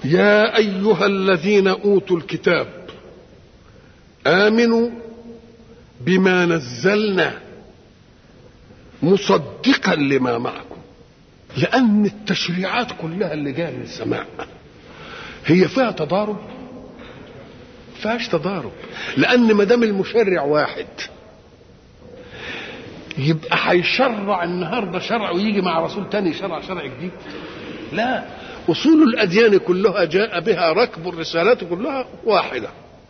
يا ايها الذين اوتوا الكتاب امنوا بما نزلنا مصدقا لما معكم لان التشريعات كلها اللي جايه من السماء هي فيها تضارب فيهاش تضارب لان ما دام المشرع واحد يبقى هيشرع النهارده شرع ويجي مع رسول تاني شرع شرع جديد لا اصول الاديان كلها جاء بها ركب الرسالات كلها واحده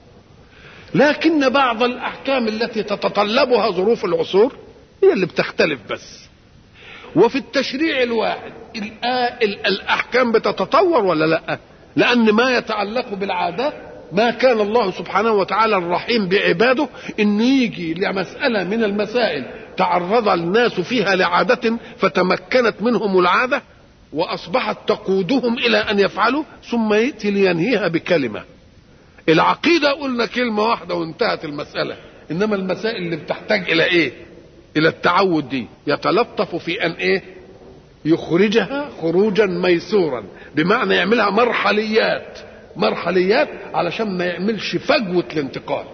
لكن بعض الاحكام التي تتطلبها ظروف العصور هي اللي بتختلف بس وفي التشريع الواحد الاحكام بتتطور ولا لا لان ما يتعلق بالعادات ما كان الله سبحانه وتعالى الرحيم بعباده انه يجي لمساله من المسائل تعرض الناس فيها لعاده فتمكنت منهم العاده واصبحت تقودهم الى ان يفعلوا ثم ياتي لينهيها بكلمه العقيده قلنا كلمه واحده وانتهت المساله انما المسائل اللي بتحتاج الى ايه الى التعود دي يتلطف في ان ايه يخرجها خروجا ميسورا بمعنى يعملها مرحليات مرحليات علشان ما يعملش فجوه الانتقال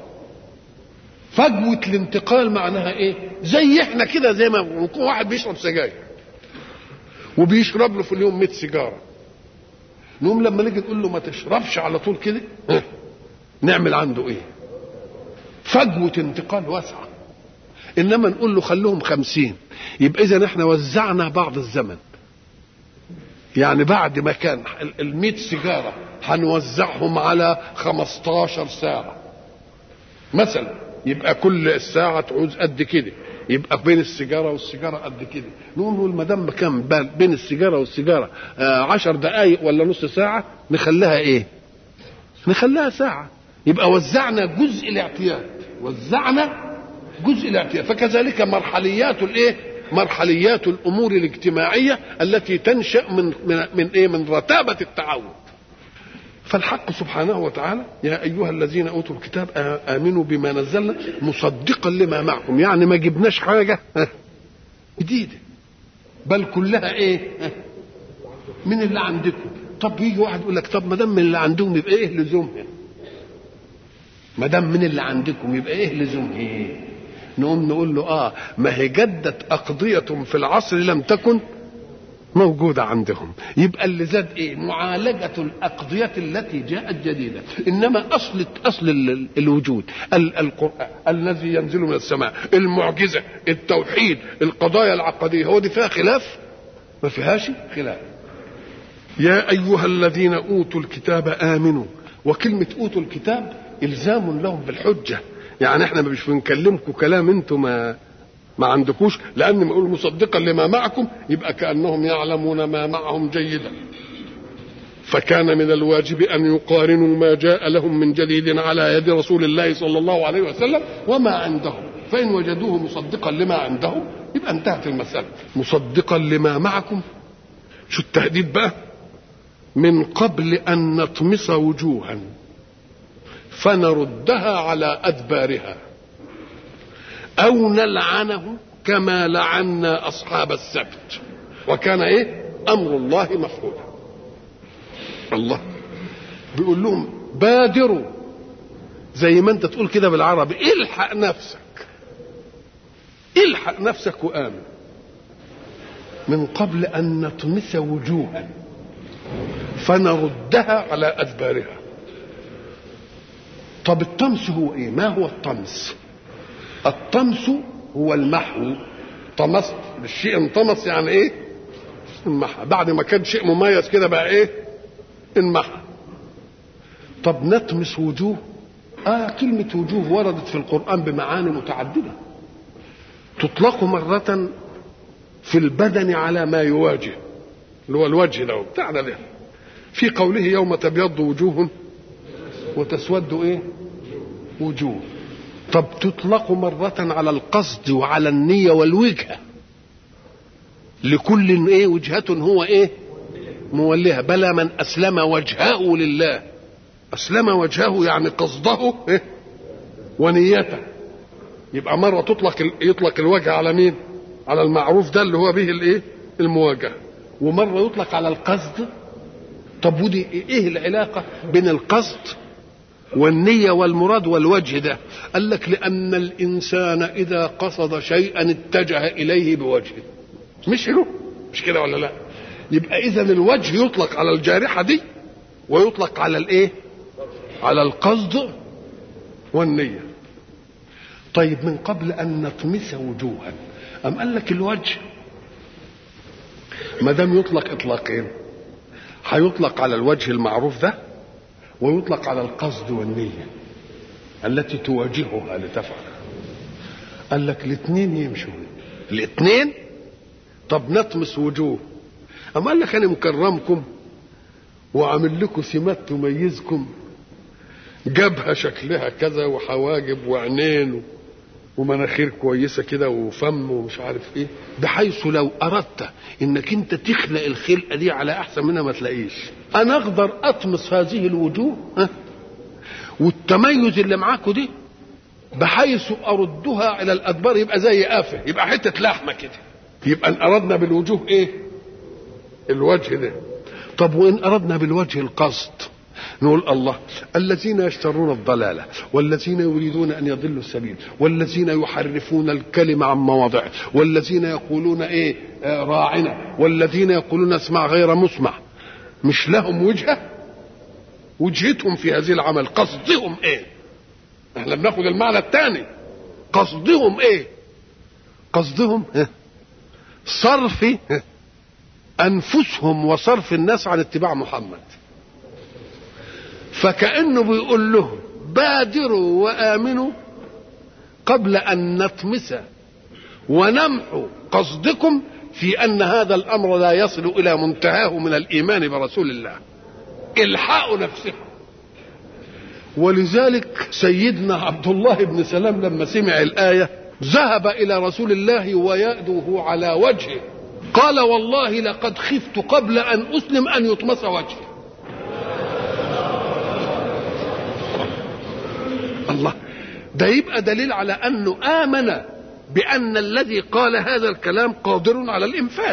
فجوه الانتقال معناها ايه زي احنا كده زي ما يكون واحد بيشرب سجاير وبيشرب له في اليوم 100 سيجاره نقوم لما نيجي نقول له ما تشربش على طول كده نعمل عنده ايه فجوه انتقال واسعه انما نقول له خلوهم خمسين يبقى اذا احنا وزعنا بعض الزمن يعني بعد ما كان المئة سيجارة هنوزعهم على خمستاشر ساعة مثلا يبقى كل ساعة تعوز قد كده يبقى بين السيجارة والسيجارة قد كده نقول ما دام كان بين السيجارة والسيجارة آه عشر دقايق ولا نص ساعة نخليها ايه نخليها ساعة يبقى وزعنا جزء الاعتياد وزعنا جزء الاعتياد فكذلك مرحليات الايه مرحليات الامور الاجتماعيه التي تنشا من من, من ايه من رتابه التعود فالحق سبحانه وتعالى يا ايها الذين اوتوا الكتاب امنوا بما نزلنا مصدقا لما معكم يعني ما جبناش حاجه جديده بل كلها ايه من اللي عندكم طب يجي واحد يقول لك طب ما دام من اللي عندهم يبقى ايه لزومها ما دام من اللي عندكم يبقى ايه لزومها ايه نقوم نقول له اه ما هي جدت اقضيه في العصر لم تكن موجودة عندهم يبقى اللي زاد ايه معالجة الأقضية التي جاءت جديدة إنما أصل أصل الوجود القرآن الذي ينزل من السماء المعجزة التوحيد القضايا العقدية هو دي فيها خلاف ما فيهاش خلاف يا أيها الذين أوتوا الكتاب آمنوا وكلمة أوتوا الكتاب إلزام لهم بالحجة يعني احنا مش بنكلمكم كلام انتم ما ما عندكوش لان ما يقول مصدقا لما معكم يبقى كانهم يعلمون ما معهم جيدا فكان من الواجب ان يقارنوا ما جاء لهم من جديد على يد رسول الله صلى الله عليه وسلم وما عندهم فان وجدوه مصدقا لما عندهم يبقى انتهت المساله مصدقا لما معكم شو التهديد بقى من قبل ان نطمس وجوها فنردها على ادبارها او نلعنه كما لعنا اصحاب السبت وكان ايه امر الله مفعولا الله بيقول لهم بادروا زي ما انت تقول كده بالعربي الحق نفسك الحق نفسك وامن من قبل ان نطمس وجوها فنردها على ادبارها طب الطمس هو ايه ما هو الطمس الطمس هو المحو طمس الشيء انطمس يعني ايه انمحى بعد ما كان شيء مميز كده بقى ايه انمحى طب نطمس وجوه اه كلمة وجوه وردت في القرآن بمعاني متعددة تطلق مرة في البدن على ما يواجه اللي هو الوجه ده بتاعنا ده في قوله يوم تبيض وجوه وتسود ايه وجوه طب تطلق مرة على القصد وعلى النية والوجهة لكل ايه وجهة هو ايه مولها بلى من اسلم وجهه لله اسلم وجهه يعني قصده إيه؟ ونيته يبقى مرة تطلق يطلق الوجه على مين على المعروف ده اللي هو به الايه المواجهة ومرة يطلق على القصد طب ودي ايه العلاقه بين القصد والنية والمراد والوجه ده قال لك لأن الإنسان إذا قصد شيئا اتجه إليه بوجهه مش له مش كده ولا لا يبقى إذا الوجه يطلق على الجارحة دي ويطلق على الإيه على القصد والنية طيب من قبل أن نطمس وجوها أم قال لك الوجه ما دام يطلق إطلاقين هيطلق على الوجه المعروف ده ويطلق على القصد والنية التي تواجهها لتفعل قال لك الاثنين يمشوا الاثنين طب نطمس وجوه أما قال لك أنا مكرمكم وعامل لكم سمات تميزكم جبهة شكلها كذا وحواجب وعينين ومناخير كويسة كده وفم ومش عارف ايه بحيث لو أردت انك انت تخلق الخلقة دي على أحسن منها ما تلاقيش أنا أقدر أطمس هذه الوجوه ها والتميز اللي معاكوا دي بحيث أردها إلى الأدبار يبقى زي آفة يبقى حتة لحمة كده يبقى إن أردنا بالوجوه إيه الوجه ده طب وإن أردنا بالوجه القصد نقول الله الذين يشترون الضلالة والذين يريدون أن يضلوا السبيل والذين يحرفون الكلم عن مواضعه والذين يقولون إيه آه راعنا والذين يقولون اسمع غير مسمع مش لهم وجهة وجهتهم في هذه العمل قصدهم ايه احنا بناخد المعنى الثاني قصدهم ايه قصدهم اه صرف اه انفسهم وصرف الناس عن اتباع محمد فكانه بيقول لهم بادروا وامنوا قبل ان نطمس ونمحو قصدكم في ان هذا الامر لا يصل الى منتهاه من الايمان برسول الله الحقوا نفسكم ولذلك سيدنا عبد الله بن سلام لما سمع الايه ذهب الى رسول الله ويأده على وجهه قال والله لقد خفت قبل ان اسلم ان يطمس وجهي الله ده يبقى دليل على انه امن بان الذي قال هذا الكلام قادر على الانفاذ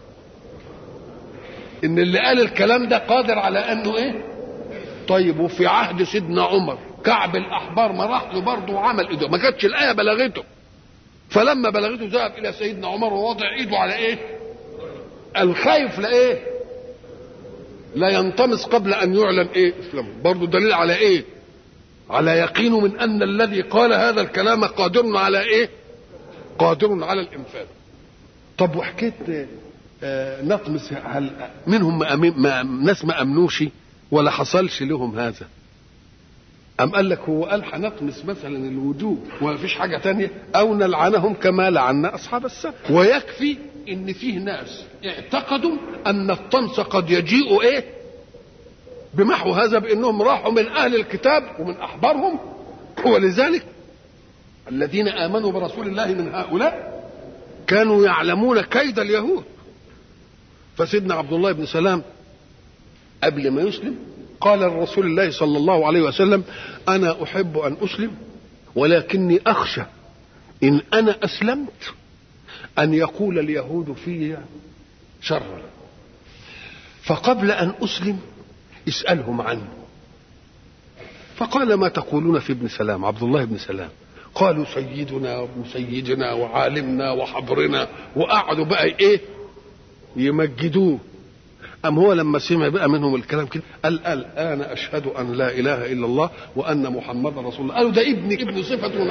ان اللي قال الكلام ده قادر على انه ايه طيب وفي عهد سيدنا عمر كعب الاحبار ما راح له برضه وعمل ايده ما كانتش الايه بلغته فلما بلغته ذهب الى سيدنا عمر ووضع ايده على ايه الخايف لايه لا ينطمس قبل ان يعلن ايه اسلامه برضه دليل على ايه على يقينه من ان الذي قال هذا الكلام قادر على ايه قادر على الانفاذ طب وحكيت آه نطمس هل منهم ما أمين ما ناس ما امنوش ولا حصلش لهم هذا أم قال لك هو قال هنطمس مثلا الوجوه وما فيش حاجة تانية أو نلعنهم كما لعنا أصحاب السبت ويكفي إن فيه ناس اعتقدوا أن الطمس قد يجيء إيه بمحو هذا بأنهم راحوا من أهل الكتاب ومن أحبارهم ولذلك الذين آمنوا برسول الله من هؤلاء كانوا يعلمون كيد اليهود فسيدنا عبد الله بن سلام قبل ما يسلم قال لرسول الله صلى الله عليه وسلم انا احب ان اسلم ولكني اخشى ان انا اسلمت ان يقول اليهود في شرا فقبل ان اسلم اسالهم عنه فقال ما تقولون في ابن سلام عبد الله بن سلام قالوا سيدنا وابن سيدنا وعالمنا وحبرنا وقعدوا بقى ايه يمجدوه أم هو لما سمع بقى منهم الكلام كده قال الآن أشهد أن لا إله إلا الله وأن محمدا رسول الله قالوا ده ابني ابن صفة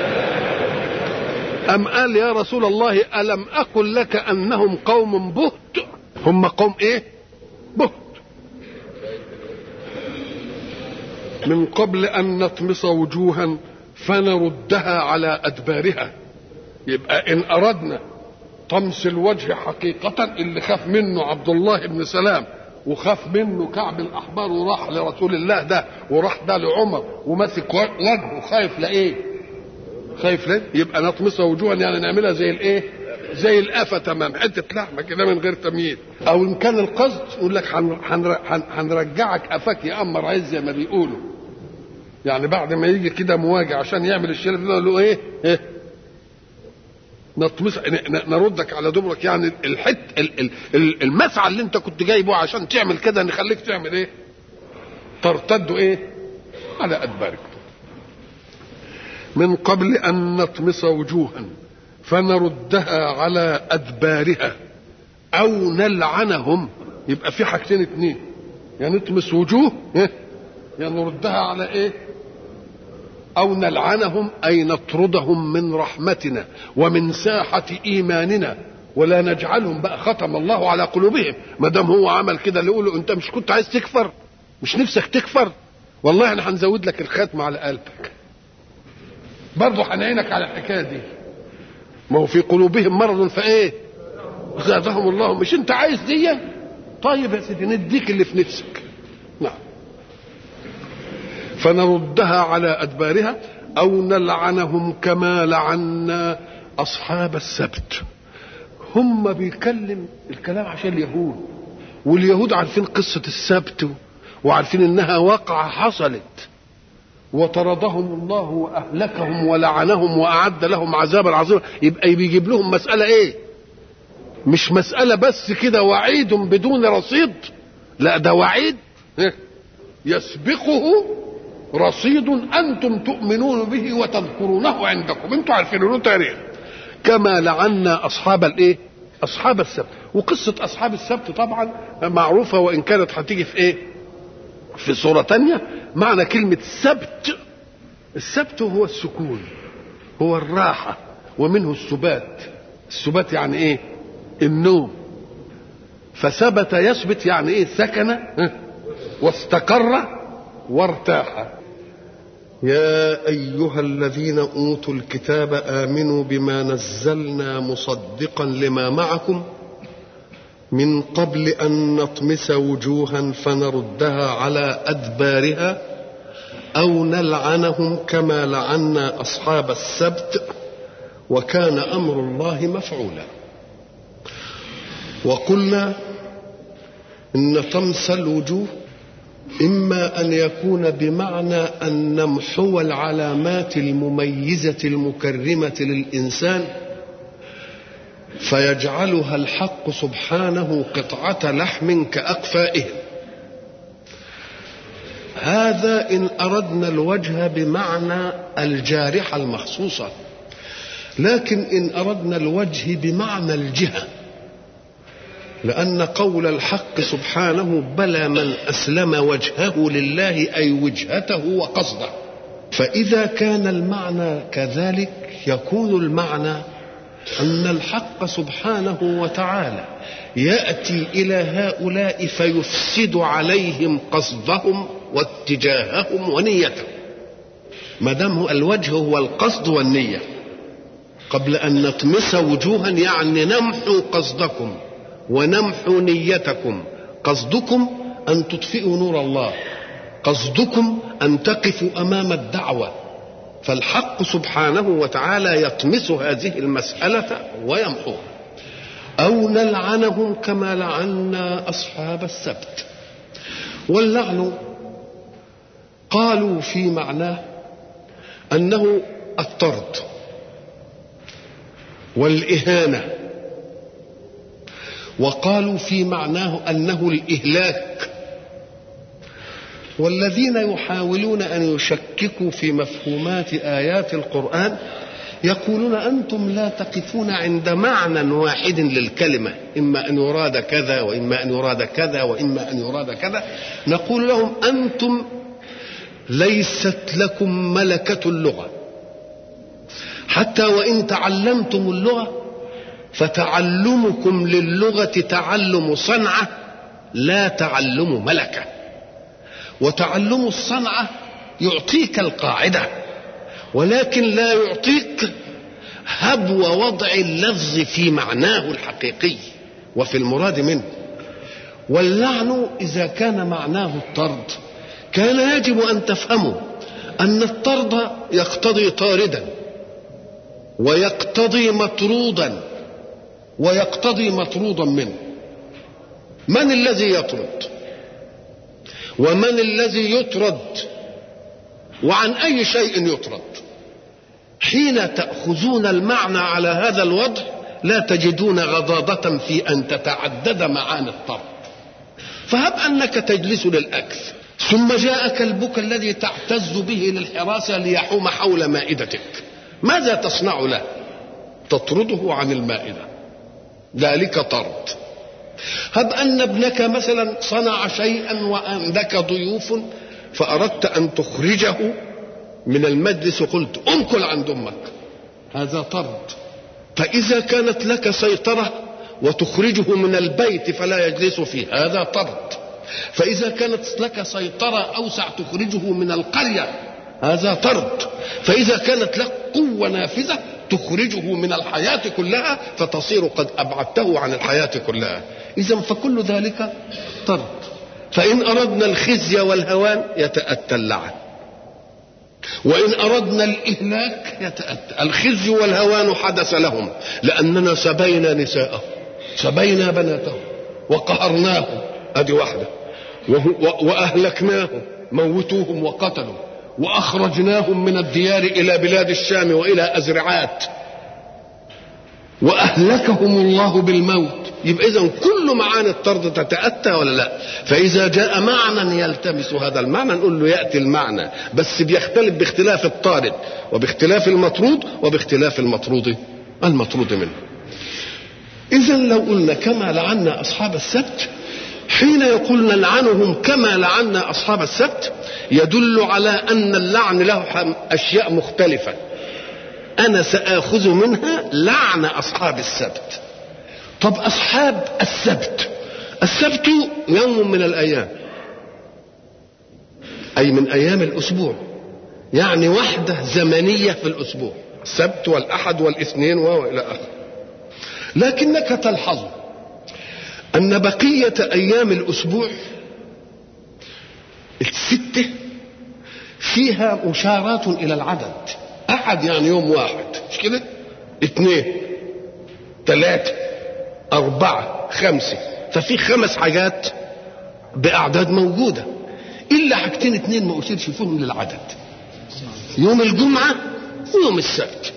أم قال يا رسول الله ألم أقل لك أنهم قوم بهت هم قوم إيه بهت من قبل أن نطمس وجوها فنردها على أدبارها يبقى إن أردنا طمس الوجه حقيقة اللي خاف منه عبد الله بن سلام وخاف منه كعب الأحبار وراح لرسول الله ده وراح ده لعمر ومسك وجهه خايف لإيه؟ خايف ليه؟ يبقى نطمسها وجوها يعني نعملها زي الإيه؟ زي القفا تمام حتة لحمة كده من غير تمييز أو إن كان القصد يقول لك هنرجعك قفاك يا أمر عز زي ما بيقولوا يعني بعد ما يجي كده مواجع عشان يعمل الشرب يقول له إيه؟ إيه؟ نطمس ن- نردك على دبرك يعني الحت ال- ال- ال- المسعى اللي انت كنت جايبه عشان تعمل كده نخليك تعمل ايه ترتد ايه على ادبارك من قبل ان نطمس وجوها فنردها على ادبارها او نلعنهم يبقى في حاجتين اتنين يا نطمس وجوه إيه؟ يا نردها على ايه او نلعنهم اي نطردهم من رحمتنا ومن ساحه ايماننا ولا نجعلهم بقى ختم الله على قلوبهم ما دام هو عمل كده اللي يقوله انت مش كنت عايز تكفر مش نفسك تكفر والله احنا هنزود لك الختم على قلبك برضه هنعينك على الحكايه دي ما هو في قلوبهم مرض فايه زادهم الله مش انت عايز دي طيب يا سيدي نديك اللي في نفسك نعم فنردها على ادبارها او نلعنهم كما لعنا اصحاب السبت هم بيكلم الكلام عشان اليهود واليهود عارفين قصه السبت وعارفين انها واقعه حصلت وطردهم الله واهلكهم ولعنهم واعد لهم عذابا عظيما يبقى بيجيب لهم مساله ايه مش مساله بس كده وعيد بدون رصيد لا ده وعيد يسبقه رصيد انتم تؤمنون به وتذكرونه عندكم انتم عارفين له تاريخ كما لعنا اصحاب الايه اصحاب السبت وقصه اصحاب السبت طبعا معروفه وان كانت هتيجي في ايه في صورة تانية معنى كلمة سبت السبت هو السكون هو الراحة ومنه السبات السبات يعني ايه النوم فثبت يثبت يعني ايه سكن واستقر وارتاح يا ايها الذين اوتوا الكتاب امنوا بما نزلنا مصدقا لما معكم من قبل ان نطمس وجوها فنردها على ادبارها او نلعنهم كما لعنا اصحاب السبت وكان امر الله مفعولا وقلنا ان طمس الوجوه اما ان يكون بمعنى ان نمحو العلامات المميزه المكرمه للانسان فيجعلها الحق سبحانه قطعه لحم كاقفائهم هذا ان اردنا الوجه بمعنى الجارحه المخصوصه لكن ان اردنا الوجه بمعنى الجهه لان قول الحق سبحانه بلى من اسلم وجهه لله اي وجهته وقصده فاذا كان المعنى كذلك يكون المعنى ان الحق سبحانه وتعالى ياتي الى هؤلاء فيفسد عليهم قصدهم واتجاههم ونيتهم ما دام الوجه هو القصد والنيه قبل ان نطمس وجوها يعني نمحو قصدكم ونمحو نيتكم قصدكم ان تطفئوا نور الله قصدكم ان تقفوا امام الدعوه فالحق سبحانه وتعالى يطمس هذه المساله ويمحوها او نلعنهم كما لعنا اصحاب السبت واللعن قالوا في معناه انه الطرد والاهانه وقالوا في معناه انه الاهلاك والذين يحاولون ان يشككوا في مفهومات ايات القران يقولون انتم لا تقفون عند معنى واحد للكلمه اما ان يراد كذا واما ان يراد كذا واما ان يراد كذا نقول لهم انتم ليست لكم ملكه اللغه حتى وان تعلمتم اللغه فتعلمكم للغه تعلم صنعه لا تعلم ملكه وتعلم الصنعه يعطيك القاعده ولكن لا يعطيك هبو وضع اللفظ في معناه الحقيقي وفي المراد منه واللعن اذا كان معناه الطرد كان يجب ان تفهموا ان الطرد يقتضي طاردا ويقتضي مطرودا ويقتضي مطرودا منه من الذي يطرد ومن الذي يطرد وعن اي شيء يطرد حين تأخذون المعنى على هذا الوضع لا تجدون غضاضة في أن تتعدد معاني الطرد فهب أنك تجلس للأكل ثم جاء كلبك الذي تعتز به للحراسة ليحوم حول مائدتك ماذا تصنع له تطرده عن المائدة ذلك طرد هب أن ابنك مثلا صنع شيئا وعندك ضيوف فأردت أن تخرجه من المجلس وقلت انكل عند أمك هذا طرد فإذا كانت لك سيطرة وتخرجه من البيت فلا يجلس فيه هذا طرد فإذا كانت لك سيطرة أوسع تخرجه من القرية هذا طرد فإذا كانت لك قوة نافذة تخرجه من الحياة كلها فتصير قد أبعدته عن الحياة كلها إذا فكل ذلك طرد فإن أردنا الخزي والهوان يتأتى اللعن وإن أردنا الإهلاك يتأتى الخزي والهوان حدث لهم لأننا سبينا نساءهم سبينا بناتهم وقهرناهم ادي واحده واهلكناهم موتوهم وقتلوا واخرجناهم من الديار الى بلاد الشام والى ازرعات واهلكهم الله بالموت يبقى اذا كل معاني الطرد تتاتى ولا لا فاذا جاء معنى يلتمس هذا المعنى نقول له ياتي المعنى بس بيختلف باختلاف الطارد وباختلاف المطرود وباختلاف المطرود المطرود منه اذا لو قلنا كما لعنا اصحاب السبت حين يقول نلعنهم كما لعنا اصحاب السبت يدل على ان اللعن له اشياء مختلفه انا ساخذ منها لعن اصحاب السبت طب اصحاب السبت السبت يوم من الايام اي من ايام الاسبوع يعني وحده زمنيه في الاسبوع السبت والاحد والاثنين والى اخره لكنك تلحظ أن بقية أيام الأسبوع الستة فيها مشارات إلى العدد أحد يعني يوم واحد مش كده؟ اثنين ثلاثة أربعة خمسة ففي خمس حاجات بأعداد موجودة إلا حاجتين اثنين ما أشيرش فيهم للعدد يوم الجمعة ويوم السبت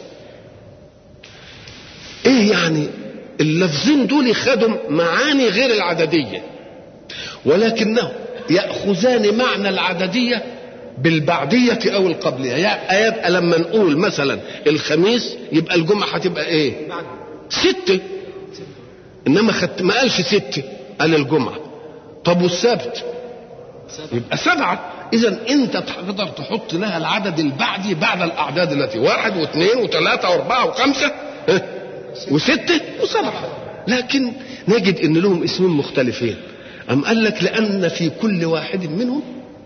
إيه يعني اللفظين دول خدوا معاني غير العددية ولكنهم يأخذان معنى العددية بالبعدية أو القبلية يعني يبقى لما نقول مثلا الخميس يبقى الجمعة هتبقى إيه؟ ستة إنما خدت ما قالش ستة قال الجمعة طب والسبت يبقى سبعة إذا أنت تقدر تحط لها العدد البعدي بعد الأعداد التي واحد واثنين وثلاثة وأربعة وخمسة وستة وسبعة لكن نجد ان لهم اسمين مختلفين أم قال لك لأن في كل واحد منهم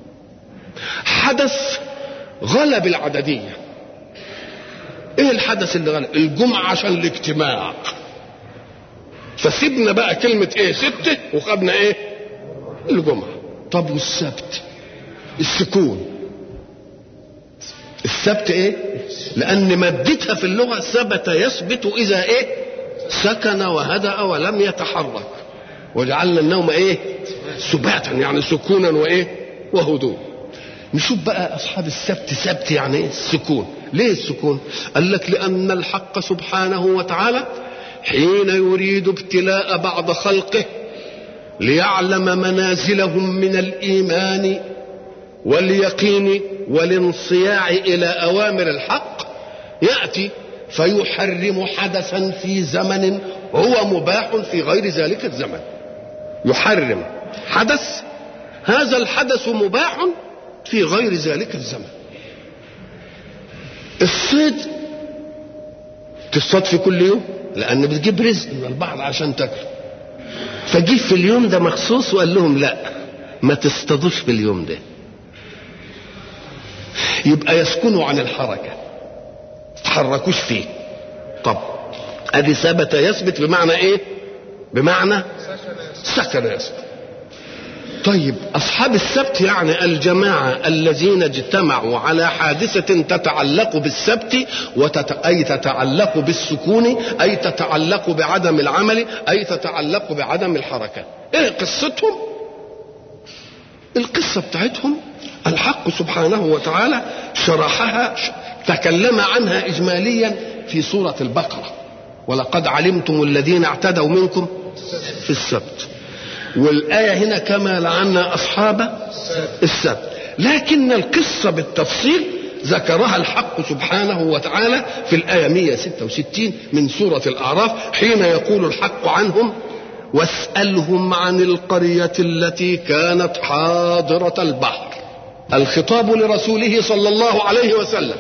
حدث غلب العددية ايه الحدث اللي غلب الجمعة عشان الاجتماع فسيبنا بقى كلمة ايه ستة وخدنا ايه الجمعة طب والسبت السكون السبت ايه لان مادتها في اللغه ثبت يثبت اذا ايه سكن وهدأ ولم يتحرك وجعلنا النوم ايه سباتا يعني سكونا وايه وهدوء نشوف بقى اصحاب السبت سبت يعني ايه السكون ليه السكون قال لك لان الحق سبحانه وتعالى حين يريد ابتلاء بعض خلقه ليعلم منازلهم من الايمان واليقين والانصياع الى اوامر الحق ياتي فيحرم حدثا في زمن هو مباح في غير ذلك الزمن يحرم حدث هذا الحدث مباح في غير ذلك الزمن الصيد تصطاد في كل يوم لان بتجيب رزق من البحر عشان تاكله فجه في اليوم ده مخصوص وقال لهم لا ما تصطادوش في اليوم ده يبقى يسكنوا عن الحركه تحركوش فيه طب ادي ثبت يثبت بمعنى ايه بمعنى سكن يثبت طيب اصحاب السبت يعني الجماعه الذين اجتمعوا على حادثه تتعلق بالسبت وتت... اي تتعلق بالسكون اي تتعلق بعدم العمل اي تتعلق بعدم الحركه ايه قصتهم القصه بتاعتهم الحق سبحانه وتعالى شرحها تكلم عنها إجماليا في سورة البقرة ولقد علمتم الذين اعتدوا منكم في السبت والآية هنا كما لعنا أصحاب السبت لكن القصة بالتفصيل ذكرها الحق سبحانه وتعالى في الآية 166 من سورة الأعراف حين يقول الحق عنهم واسألهم عن القرية التي كانت حاضرة البحر الخطاب لرسوله صلى الله عليه وسلم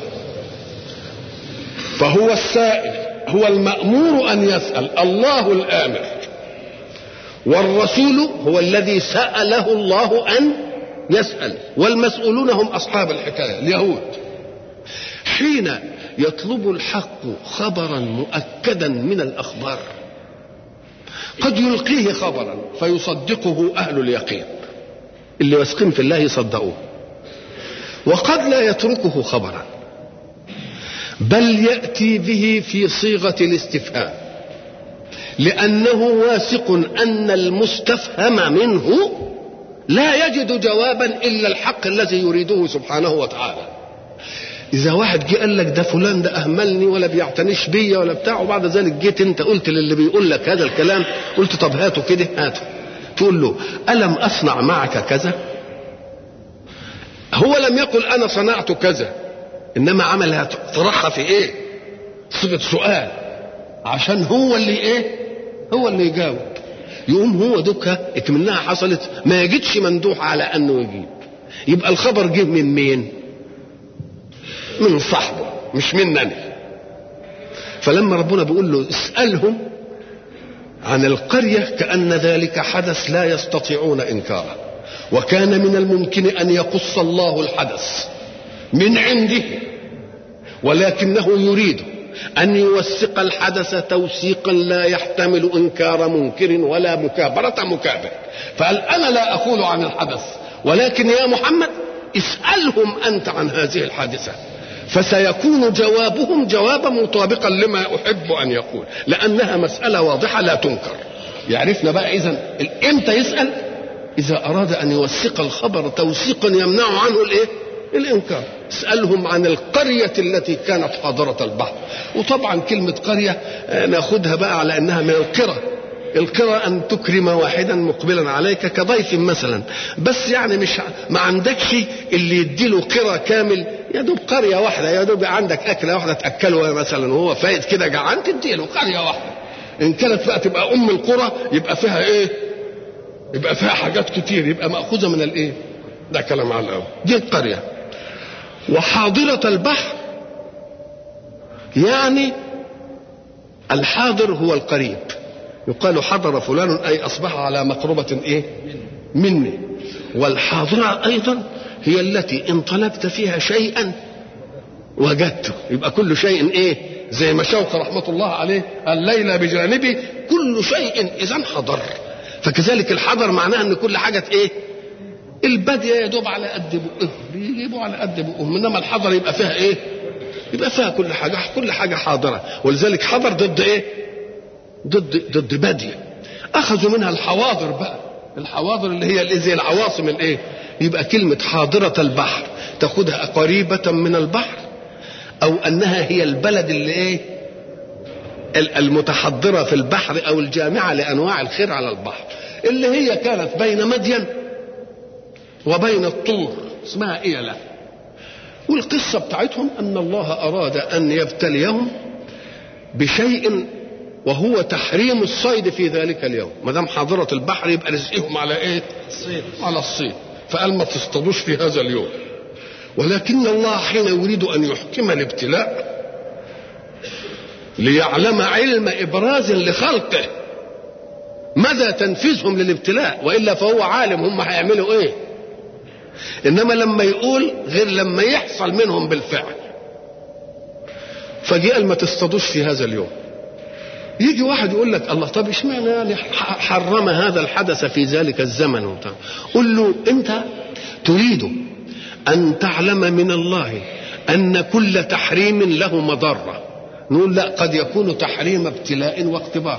فهو السائل هو المأمور أن يسأل الله الآمر والرسول هو الذي سأله الله أن يسأل والمسؤولون هم أصحاب الحكاية اليهود حين يطلب الحق خبرا مؤكدا من الأخبار قد يلقيه خبرا فيصدقه أهل اليقين اللي واثقين في الله يصدقوه وقد لا يتركه خبرا بل يأتي به في صيغة الاستفهام لأنه واثق أن المستفهم منه لا يجد جوابا إلا الحق الذي يريده سبحانه وتعالى إذا واحد جه قال لك ده فلان ده أهملني ولا بيعتنيش بيا ولا بتاع وبعد ذلك جيت أنت قلت للي بيقول لك هذا الكلام قلت طب هاته كده هاته تقول له ألم أصنع معك كذا هو لم يقل أنا صنعت كذا إنما عملها طرحها في إيه صيغة سؤال عشان هو اللي إيه هو اللي يجاوب يقوم هو دوكها اكمنها حصلت ما يجدش مندوح على انه يجيب يبقى الخبر جه من مين من صاحبه مش منني فلما ربنا بيقول له اسألهم عن القرية كأن ذلك حدث لا يستطيعون إنكاره وكان من الممكن أن يقص الله الحدث من عنده ولكنه يريد أن يوثق الحدث توثيقا لا يحتمل إنكار منكر ولا مكابرة مكابر فقال أنا لا أقول عن الحدث ولكن يا محمد اسألهم أنت عن هذه الحادثة فسيكون جوابهم جوابا مطابقا لما أحب أن يقول لأنها مسألة واضحة لا تنكر يعرفنا بقى إذا إمتى يسأل إذا أراد أن يوثق الخبر توثيقا يمنع عنه الإيه؟ الإنكار اسألهم عن القرية التي كانت حاضرة البحر وطبعا كلمة قرية ناخدها بقى على أنها من القرى القرى أن تكرم واحدا مقبلا عليك كضيف مثلا بس يعني مش ما عندكش اللي يديله قرى كامل يا دوب قرية واحدة يا دوب عندك أكلة واحدة تأكله مثلا وهو فايت كده جعان تديله قرية واحدة إن كانت بقى تبقى أم القرى يبقى فيها إيه؟ يبقى فيها حاجات كتير يبقى مأخوذة من الإيه؟ ده كلام على الأول دي القرية وحاضرة البحر يعني الحاضر هو القريب يقال حضر فلان أي أصبح على مقربة إيه مني والحاضرة أيضا هي التي إن طلبت فيها شيئا وجدته يبقى كل شيء إيه زي ما شوق رحمة الله عليه الليلة بجانبي كل شيء إذا حضر فكذلك الحضر معناه أن كل حاجة إيه البادية يا دوب على قد بقهم بيجيبوا على قد بقهم انما الحضر يبقى فيها ايه؟ يبقى فيها كل حاجة كل حاجة حاضرة ولذلك حضر ضد ايه؟ ضد ضد بادية أخذوا منها الحواضر بقى الحواضر اللي هي اللي زي العواصم الايه؟ يبقى كلمة حاضرة البحر تاخدها قريبة من البحر أو أنها هي البلد اللي ايه؟ المتحضرة في البحر أو الجامعة لأنواع الخير على البحر اللي هي كانت بين مدين وبين الطور اسمها إيلة والقصة بتاعتهم أن الله أراد أن يبتليهم بشيء وهو تحريم الصيد في ذلك اليوم ما دام حاضرة البحر يبقى رزقهم على ايه؟ الصيد على الصيد فقال ما تصطادوش في هذا اليوم ولكن الله حين يريد أن يحكم الابتلاء ليعلم علم إبراز لخلقه مدى تنفيذهم للابتلاء وإلا فهو عالم هم هيعملوا إيه انما لما يقول غير لما يحصل منهم بالفعل فجاء ما تصطادوش في هذا اليوم يجي واحد يقول لك الله طب اشمعنى يعني حرم هذا الحدث في ذلك الزمن وبتاع قل له انت تريد ان تعلم من الله ان كل تحريم له مضره نقول لا قد يكون تحريم ابتلاء واختبار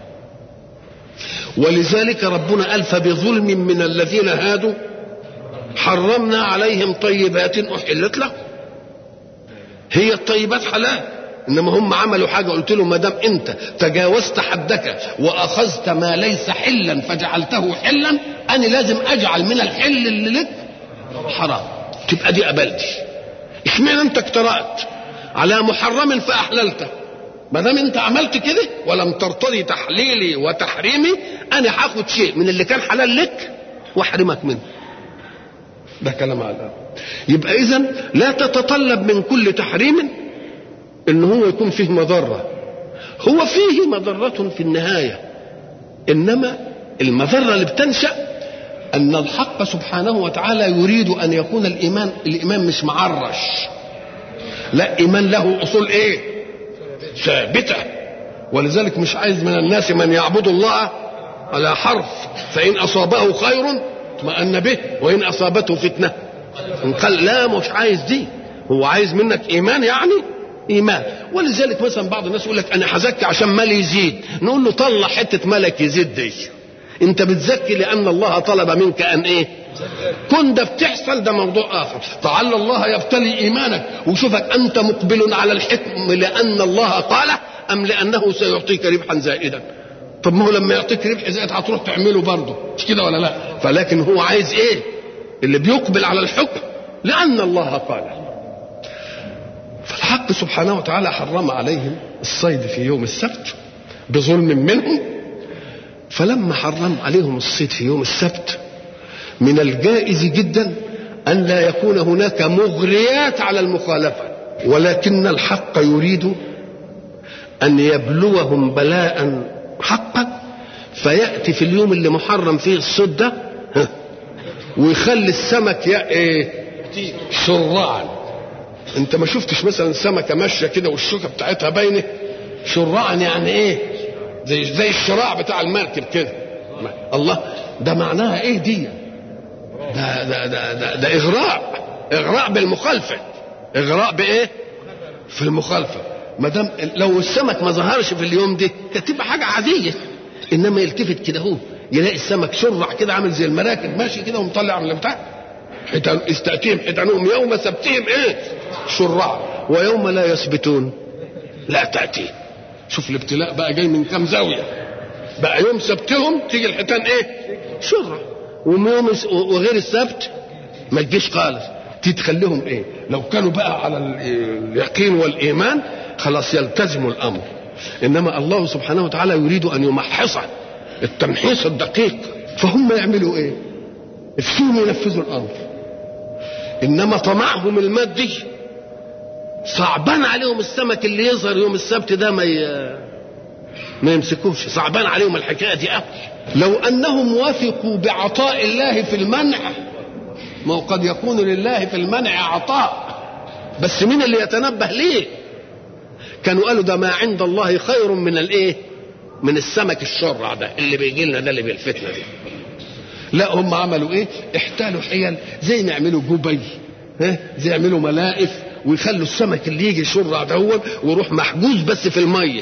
ولذلك ربنا قال فبظلم من الذين هادوا حرمنا عليهم طيبات احلت لهم هي الطيبات حلال انما هم عملوا حاجه قلت لهم ما دام انت تجاوزت حدك واخذت ما ليس حلا فجعلته حلا انا لازم اجعل من الحل اللي لك حرام تبقى دي قبلتي اشمعنى انت اجترأت على محرم فاحللته ما دام انت عملت كده ولم ترتضي تحليلي وتحريمي انا هاخد شيء من اللي كان حلال لك واحرمك منه ده كلام على الأرض. يبقى اذا لا تتطلب من كل تحريم ان هو يكون فيه مضره هو فيه مضره في النهايه انما المضره اللي بتنشا ان الحق سبحانه وتعالى يريد ان يكون الايمان الايمان مش معرش لا ايمان له اصول ايه ثابته ولذلك مش عايز من الناس من يعبد الله على حرف فان اصابه خير اطمأن به وان اصابته فتنه قال لا مش عايز دي هو عايز منك ايمان يعني ايمان ولذلك مثلا بعض الناس يقول لك انا هزكي عشان مالي يزيد نقول له طلع حته ملك يزيد دي انت بتزكي لان الله طلب منك ان ايه كن ده بتحصل ده موضوع اخر فعل الله يبتلي ايمانك وشوفك انت مقبل على الحكم لان الله قال ام لانه سيعطيك ربحا زائدا طب ما هو لما يعطيك ربح زائد هتروح تعمله برضه مش كده ولا لا فلكن هو عايز ايه اللي بيقبل على الحكم لان الله قال فالحق سبحانه وتعالى حرم عليهم الصيد في يوم السبت بظلم منهم فلما حرم عليهم الصيد في يوم السبت من الجائز جدا ان لا يكون هناك مغريات على المخالفه ولكن الحق يريد ان يبلوهم بلاء حقا فياتي في اليوم اللي محرم فيه الصيد ده ها، ويخلي السمك يا ايه شرعا انت ما شفتش مثلا سمكه ماشيه كده والشوكه بتاعتها باينه شرعا يعني ايه زي زي الشراع بتاع المركب كده الله ده معناها ايه دي ده ده ده ده, ده اغراء اغراء بالمخالفه اغراء بايه في المخالفه ما دام لو السمك ما ظهرش في اليوم ده كانت تبقى حاجه عاديه انما يلتفت كده هو يلاقي السمك شرع كده عامل زي المراكب ماشي كده ومطلع من البتاع حيتان استأتيهم حيتانهم يوم سبتهم ايه شرع ويوم لا يثبتون لا تأتي شوف الابتلاء بقى جاي من كام زاوية بقى يوم سبتهم تيجي الحيتان ايه شرع ويوم وغير السبت ما تجيش خالص تتخليهم ايه لو كانوا بقى على اليقين والايمان خلاص يلتزموا الامر انما الله سبحانه وتعالى يريد ان يمحصه التمحيص الدقيق فهم يعملوا ايه فيهم ينفذوا الامر انما طمعهم المادي صعبان عليهم السمك اللي يظهر يوم السبت ده ما ي... ما يمسكوش صعبان عليهم الحكايه دي قوي لو انهم وثقوا بعطاء الله في المنع ما هو قد يكون لله في المنع عطاء بس مين اللي يتنبه ليه كانوا قالوا ده ما عند الله خير من الايه من السمك الشرع ده اللي بيجي لنا ده اللي بالفتنه دي لا هم عملوا ايه احتالوا حيل زي ما يعملوا جبي ها زي يعملوا ملائف ويخلوا السمك اللي يجي شرع ده ويروح محجوز بس في الميه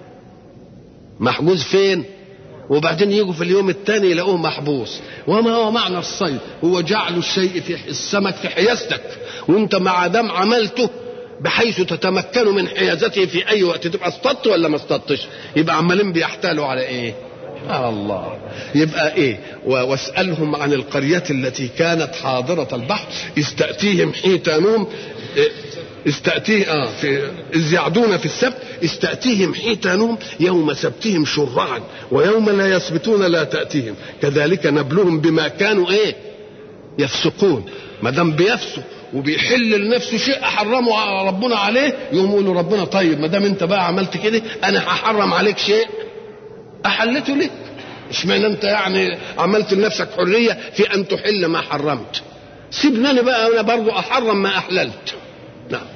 محجوز فين وبعدين يجوا في اليوم الثاني يلاقوه محبوس وما هو معنى الصيد هو جعل الشيء في السمك في حيازتك وانت مع دام عملته بحيث تتمكن من حيازته في اي وقت تبقى اصطدت ولا ما اصطدتش يبقى عمالين بيحتالوا على ايه آه الله يبقى ايه واسالهم عن القريه التي كانت حاضره البحر استاتيهم حيتانهم إيه استأتيه آه في إذ يعدون في السبت استأتيهم حيتانهم يوم سبتهم شرعا ويوم لا يسبتون لا تأتيهم كذلك نبلهم بما كانوا إيه يفسقون ما دام بيفسق وبيحل لنفسه شيء حرمه ربنا عليه يقوم يقولوا ربنا طيب ما دام انت بقى عملت كده انا هحرم عليك شيء احلته لك اشمعنى انت يعني عملت لنفسك حريه في ان تحل ما حرمت سيبني انا بقى انا برضو احرم ما احللت نعم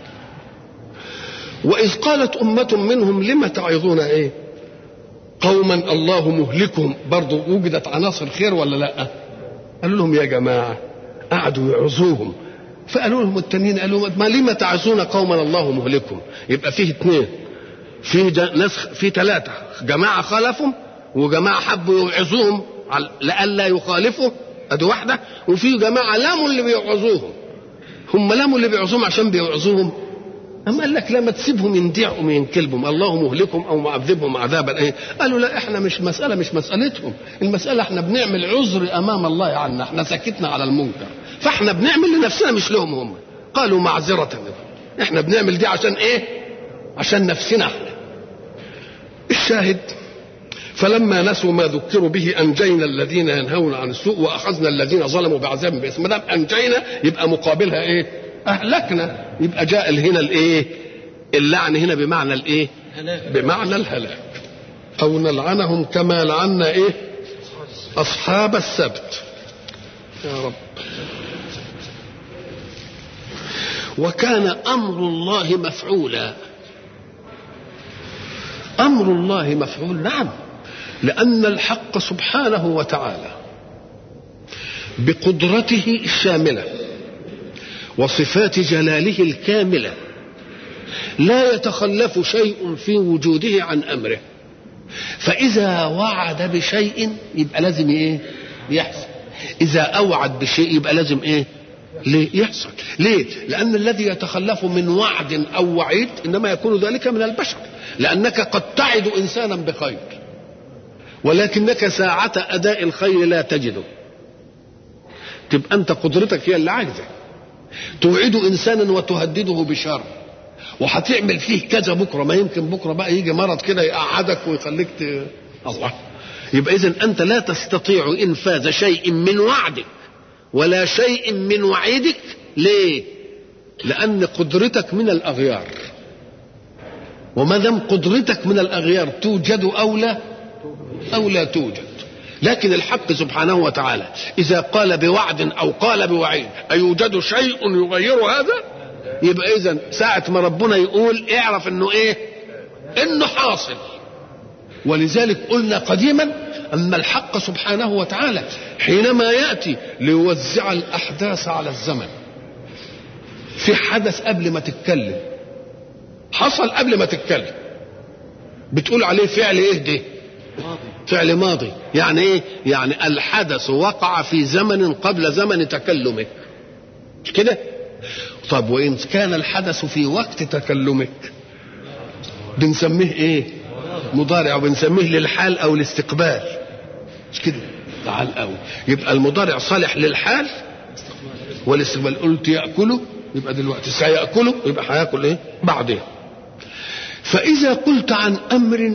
وإذ قالت أمة منهم لم تعظون إيه قوما الله مهلكهم برضو وجدت عناصر خير ولا لا قالوا لهم يا جماعة قعدوا يعظوهم فقالوا لهم التانيين قالوا ما لم تعظون قوما الله مهلكهم يبقى فيه اثنين فيه ناس في ثلاثة جماعة خالفوا وجماعة حبوا يوعظوهم لئلا يخالفوا ادي واحده وفي جماعه لاموا اللي بيوعظوهم هم لاموا اللي بيوعظوهم عشان بيوعظوهم أم قال لك لما تسيبهم يندعوا من كلبهم الله مهلكهم أو معذبهم عذابا إيه قالوا لا إحنا مش مسألة مش مسألتهم المسألة إحنا بنعمل عذر أمام الله عنا إحنا سكتنا على المنكر فإحنا بنعمل لنفسنا مش لهم هم قالوا معذرة إحنا بنعمل دي عشان إيه عشان نفسنا إحنا الشاهد فلما نسوا ما ذكروا به انجينا الذين ينهون عن السوء واخذنا الذين ظلموا بعذاب بئس ما دام انجينا يبقى مقابلها ايه؟ اهلكنا يبقى جاء هنا الايه؟ اللعن هنا بمعنى الايه؟ بمعنى الهلاك او نلعنهم كما لعنا ايه؟ اصحاب السبت يا رب وكان امر الله مفعولا امر الله مفعول نعم لأن الحق سبحانه وتعالى بقدرته الشاملة وصفات جلاله الكاملة لا يتخلف شيء في وجوده عن أمره فإذا وعد بشيء يبقى لازم إيه يحصل إذا أوعد بشيء يبقى لازم إيه ليه يحصل ليه لأن الذي يتخلف من وعد أو وعيد إنما يكون ذلك من البشر لأنك قد تعد إنسانا بخير ولكنك ساعة أداء الخير لا تجده تبقى أنت قدرتك هي اللي عاجزة توعد إنسانا وتهدده بشر وهتعمل فيه كذا بكرة ما يمكن بكرة بقى يجي مرض كده يقعدك ويخليك ت... الله يبقى إذا أنت لا تستطيع إنفاذ شيء من وعدك ولا شيء من وعيدك ليه؟ لأن قدرتك من الأغيار وما دام قدرتك من الأغيار توجد أو لا أو لا توجد لكن الحق سبحانه وتعالى إذا قال بوعد أو قال بوعيد أيوجد شيء يغير هذا يبقى إذا ساعة ما ربنا يقول اعرف إنه إيه إنه حاصل ولذلك قلنا قديما أن الحق سبحانه وتعالى حينما يأتي ليوزع الأحداث على الزمن في حدث قبل ما تتكلم حصل قبل ما تتكلم بتقول عليه فعل ايه ده فعل ماضي يعني ايه يعني الحدث وقع في زمن قبل زمن تكلمك مش كده طب وان كان الحدث في وقت تكلمك بنسميه ايه مضارع وبنسميه للحال او الاستقبال مش كده تعال قوي يبقى المضارع صالح للحال والاستقبال قلت ياكله يبقى دلوقتي سياكله يبقى هياكل ايه بعدين فاذا قلت عن امر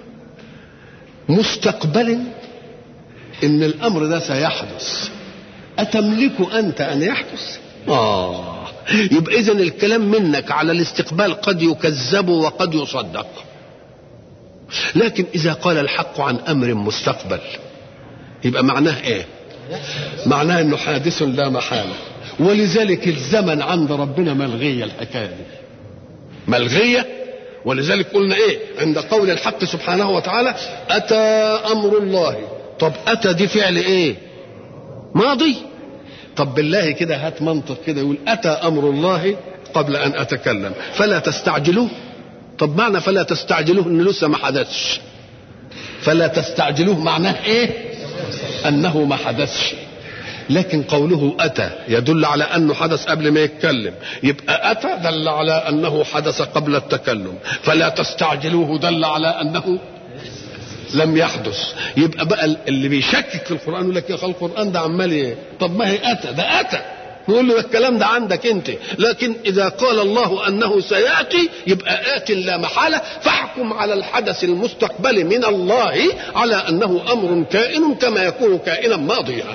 مستقبل ان الامر ده سيحدث اتملك انت ان يحدث اه يبقى اذا الكلام منك على الاستقبال قد يكذب وقد يصدق لكن اذا قال الحق عن امر مستقبل يبقى معناه ايه معناه انه حادث لا محاله ولذلك الزمن عند ربنا ملغيه الحكايه دي ملغيه ولذلك قلنا ايه عند قول الحق سبحانه وتعالى اتى امر الله طب اتى دي فعل ايه ماضي طب بالله كده هات منطق كده يقول اتى امر الله قبل ان اتكلم فلا تستعجلوه طب معنى فلا تستعجلوه انه لسه ما حدثش فلا تستعجلوه معناه ايه انه ما حدثش لكن قوله أتى يدل على أنه حدث قبل ما يتكلم يبقى أتى دل على أنه حدث قبل التكلم فلا تستعجلوه دل على أنه لم يحدث يبقى بقى اللي بيشكك في القرآن يقول لك يا أخي القرآن ده عمال ايه طب ما هي أتى ده أتى نقول له الكلام ده عندك انت لكن اذا قال الله انه سياتي يبقى ات لا محاله فاحكم على الحدث المستقبل من الله على انه امر كائن كما يكون كائنا ماضيا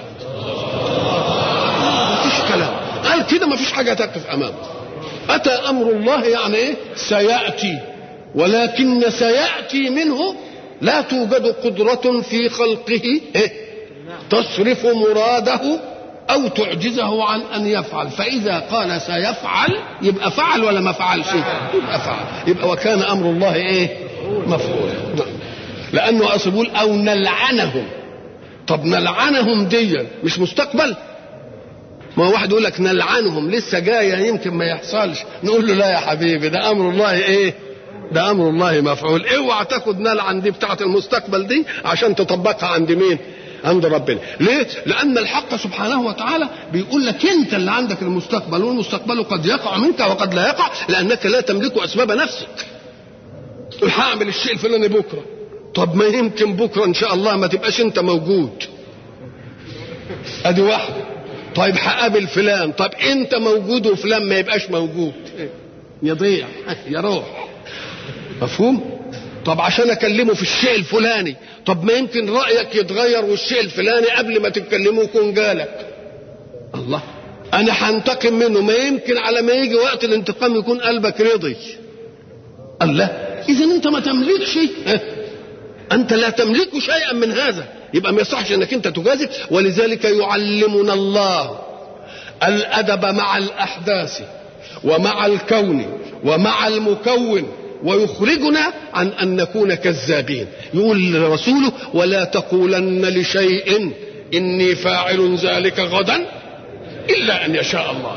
مفيش كلام قال كده مفيش حاجه تقف امامه اتى امر الله يعني ايه سياتي ولكن سياتي منه لا توجد قدره في خلقه إيه؟ تصرف مراده او تعجزه عن ان يفعل فاذا قال سيفعل يبقى فعل ولا ما فعلش يبقى فعل يبقى وكان امر الله ايه مفعولا لانه اصل بيقول او نلعنهم طب نلعنهم دي مش مستقبل ما هو واحد يقول لك نلعنهم لسه جايه يمكن ما يحصلش نقول له لا يا حبيبي ده امر الله ايه ده امر الله مفعول اوعى تاخد نلعن دي بتاعه المستقبل دي عشان تطبقها عند مين عند ربنا ليه لان الحق سبحانه وتعالى بيقول لك انت اللي عندك المستقبل والمستقبل قد يقع منك وقد لا يقع لانك لا تملك اسباب نفسك تقول هعمل الشيء الفلاني بكره طب ما يمكن بكره ان شاء الله ما تبقاش انت موجود ادي واحده طيب هقابل فلان طب انت موجود وفلان ما يبقاش موجود يضيع يروح مفهوم طب عشان اكلمه في الشيء الفلاني طب ما يمكن رايك يتغير والشيء الفلاني قبل ما تتكلمه يكون جالك الله انا هنتقم منه ما يمكن على ما يجي وقت الانتقام يكون قلبك رضي الله اذا انت ما تملكش انت لا تملك شيئا من هذا يبقى ما يصحش انك انت تجازف ولذلك يعلمنا الله الادب مع الاحداث ومع الكون ومع المكون ويخرجنا عن ان نكون كذابين يقول لرسوله ولا تقولن لشيء اني فاعل ذلك غدا الا ان يشاء الله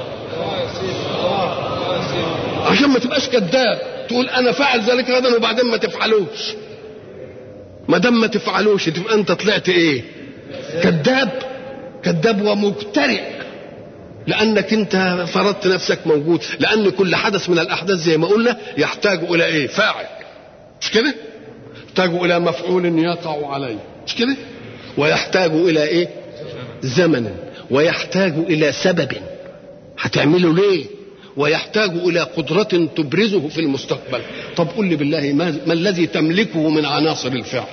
عشان ما تبقاش كذاب تقول انا فاعل ذلك غدا وبعدين ما تفعلوش ما دام ما تفعلوش تبقى انت طلعت ايه كذاب كذاب ومبترئ لانك انت فرضت نفسك موجود لان كل حدث من الاحداث زي ما قلنا يحتاج الى ايه فاعل مش كده يحتاج الى مفعول يقع عليه مش كده ويحتاج الى ايه زمن ويحتاج الى سبب هتعمله ليه ويحتاج الى قدرة تبرزه في المستقبل طب قل لي بالله ما, ما الذي تملكه من عناصر الفعل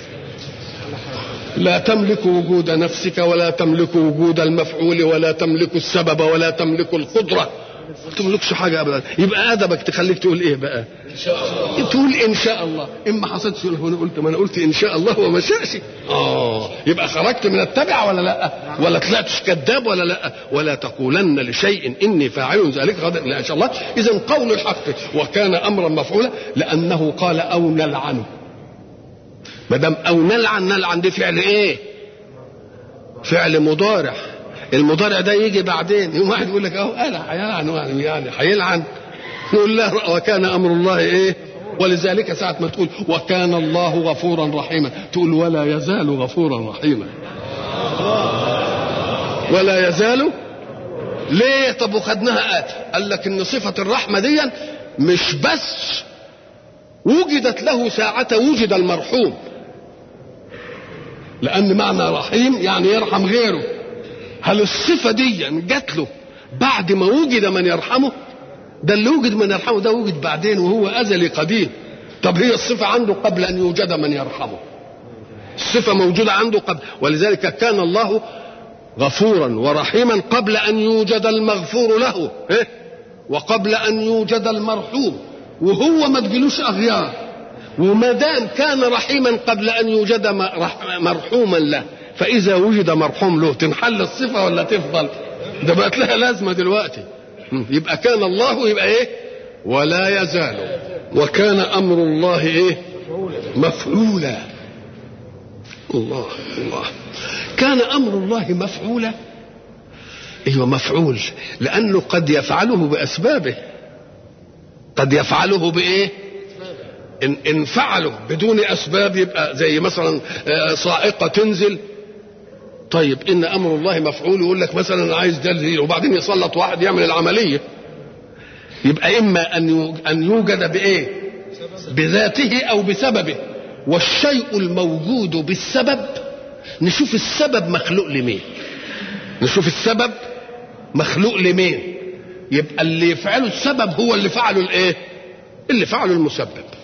لا تملك وجود نفسك ولا تملك وجود المفعول ولا تملك السبب ولا تملك القدرة ما تملكش حاجة أبدا يبقى أدبك تخليك تقول إيه بقى إن شاء الله تقول إن شاء الله إن ما حصلش هنا قلت ما أنا قلت إن شاء الله وما شاءش آه يبقى خرجت من التبع ولا لا ولا طلعتش كذاب ولا لا ولا تقولن لشيء إني فاعل ذلك غدا لا إن شاء الله إذا قول الحق وكان أمرا مفعولا لأنه قال أو نلعنه ما دام او نلعن نلعن دي فعل ايه؟ فعل مضارع المضارع ده يجي بعدين يوم واحد يقول لك اهو انا هيلعن يعني هيلعن نقول له وكان امر الله ايه؟ ولذلك ساعة ما تقول وكان الله غفورا رحيما تقول ولا يزال غفورا رحيما ولا يزال ليه طب وخدناها آت قال لك ان صفة الرحمة دي مش بس وجدت له ساعة وجد المرحوم لأن معنى رحيم يعني يرحم غيره هل الصفة دي جات له بعد ما وجد من يرحمه ده اللي وجد من يرحمه ده وجد بعدين وهو أزلي قديم طب هي الصفة عنده قبل أن يوجد من يرحمه الصفة موجودة عنده قبل ولذلك كان الله غفورا ورحيما قبل أن يوجد المغفور له إيه؟ وقبل أن يوجد المرحوم وهو ما تجيلوش أغيار وما دام كان رحيما قبل أن يوجد مرحوما له فإذا وجد مرحوم له تنحل الصفة ولا تفضل ده بقت لها لازمة دلوقتي يبقى كان الله يبقى إيه ولا يزال وكان أمر الله إيه مفعولا الله الله كان أمر الله مفعولا ايوه مفعول لانه قد يفعله باسبابه قد يفعله بايه ان ان فعله بدون اسباب يبقى زي مثلا صاعقه تنزل طيب ان امر الله مفعول يقول لك مثلا انا عايز ده وبعدين يسلط واحد يعمل العمليه يبقى اما ان ان يوجد بايه بذاته او بسببه والشيء الموجود بالسبب نشوف السبب مخلوق لمين نشوف السبب مخلوق لمين يبقى اللي يفعله السبب هو اللي فعله الايه اللي فعله المسبب